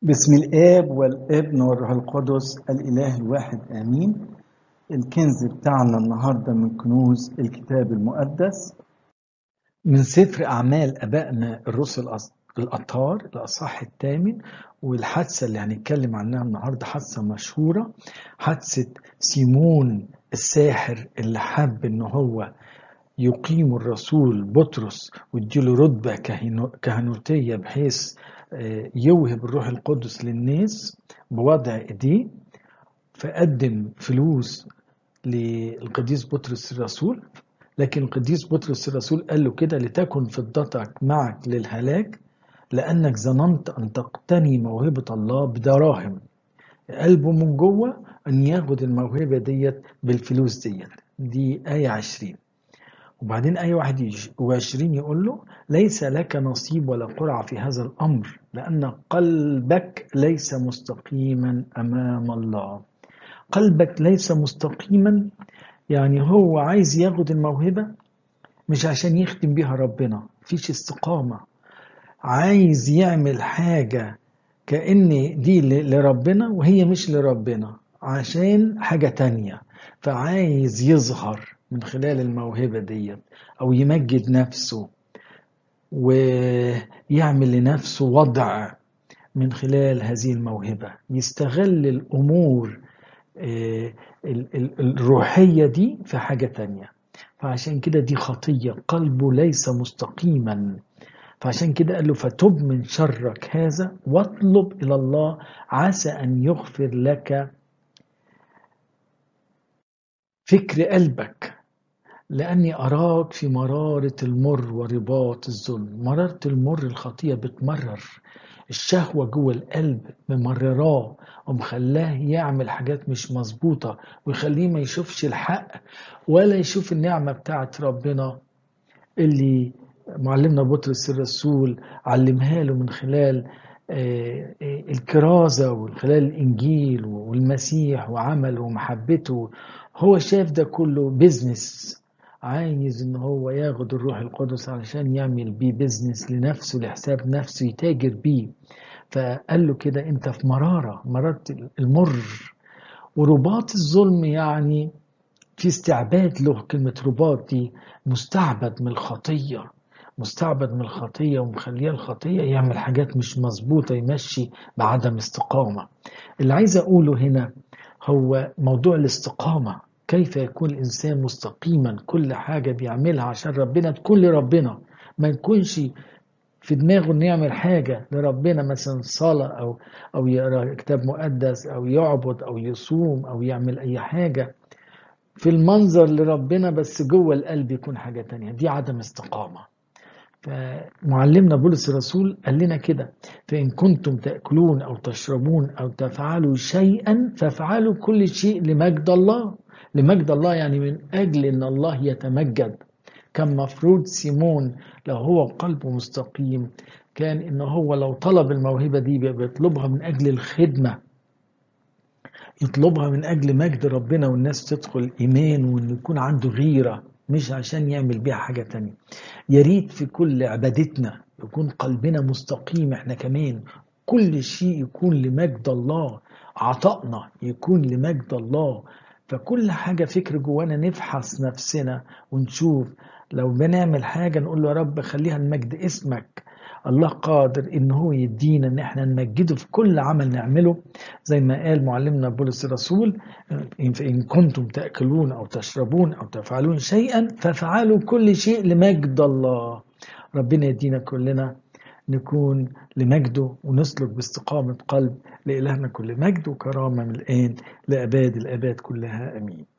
بسم الآب والابن والروح القدس الإله الواحد آمين الكنز بتاعنا النهاردة من كنوز الكتاب المقدس من سفر أعمال أبائنا الرسل الأطهار الأصحاح الثامن والحادثة اللي هنتكلم عنها النهاردة حادثة مشهورة حادثة سيمون الساحر اللي حب إن هو يقيم الرسول بطرس ويديله رتبة كهنوتية بحيث يوهب الروح القدس للناس بوضع ايديه فقدم فلوس للقديس بطرس الرسول لكن القديس بطرس الرسول قال له كده لتكن فضتك معك للهلاك لأنك ظننت أن تقتني موهبة الله بدراهم قلبه من جوه أن ياخد الموهبة ديت بالفلوس ديت دي آية عشرين وبعدين آية 21 يقول له ليس لك نصيب ولا قرعة في هذا الأمر لأن قلبك ليس مستقيما أمام الله قلبك ليس مستقيما يعني هو عايز ياخد الموهبة مش عشان يخدم بيها ربنا فيش استقامة عايز يعمل حاجة كأن دي لربنا وهي مش لربنا عشان حاجة تانية فعايز يظهر من خلال الموهبة ديت أو يمجد نفسه ويعمل لنفسه وضع من خلال هذه الموهبة يستغل الأمور الروحية دي في حاجة تانية فعشان كده دي خطية قلبه ليس مستقيما فعشان كده قال له فتب من شرك هذا واطلب إلى الله عسى أن يغفر لك فكر قلبك لأني أراك في مرارة المر ورباط الظلم مرارة المر الخطية بتمرر الشهوة جوه القلب ممرراه ومخلاه يعمل حاجات مش مظبوطة ويخليه ما يشوفش الحق ولا يشوف النعمة بتاعت ربنا اللي معلمنا بطرس الرسول علمها له من خلال الكرازة ومن خلال الإنجيل والمسيح وعمله ومحبته هو شاف ده كله بيزنس عايز ان هو ياخد الروح القدس علشان يعمل بيه بيزنس لنفسه لحساب نفسه يتاجر بيه فقال له كده انت في مرارة مرارة المر ورباط الظلم يعني في استعباد له كلمة رباط دي مستعبد من الخطية مستعبد من الخطية ومخليه الخطية يعمل حاجات مش مظبوطة يمشي بعدم استقامة اللي عايز أقوله هنا هو موضوع الاستقامة كيف يكون الإنسان مستقيما كل حاجة بيعملها عشان ربنا تكون لربنا ما يكونش في دماغه انه يعمل حاجة لربنا مثلا صلاة أو أو يقرأ كتاب مقدس أو يعبد أو يصوم أو يعمل أي حاجة في المنظر لربنا بس جوه القلب يكون حاجة تانية دي عدم استقامة فمعلمنا بولس الرسول قال لنا كده فإن كنتم تأكلون أو تشربون أو تفعلوا شيئا فافعلوا كل شيء لمجد الله لمجد الله يعني من أجل أن الله يتمجد كان مفروض سيمون لو هو قلبه مستقيم كان إن هو لو طلب الموهبة دي بيطلبها من أجل الخدمة يطلبها من أجل مجد ربنا والناس تدخل إيمان وإن يكون عنده غيرة مش عشان يعمل بيها حاجة تانية يا ريت في كل عبادتنا يكون قلبنا مستقيم احنا كمان كل شيء يكون لمجد الله عطائنا يكون لمجد الله فكل حاجة فكر جوانا نفحص نفسنا ونشوف لو بنعمل حاجة نقول له يا رب خليها لمجد اسمك الله قادر ان هو يدينا ان احنا نمجده في كل عمل نعمله زي ما قال معلمنا بولس الرسول ان كنتم تاكلون او تشربون او تفعلون شيئا فافعلوا كل شيء لمجد الله ربنا يدينا كلنا نكون لمجده ونسلك باستقامة قلب لإلهنا كل مجد وكرامة من الآن لأباد الآباد كلها أمين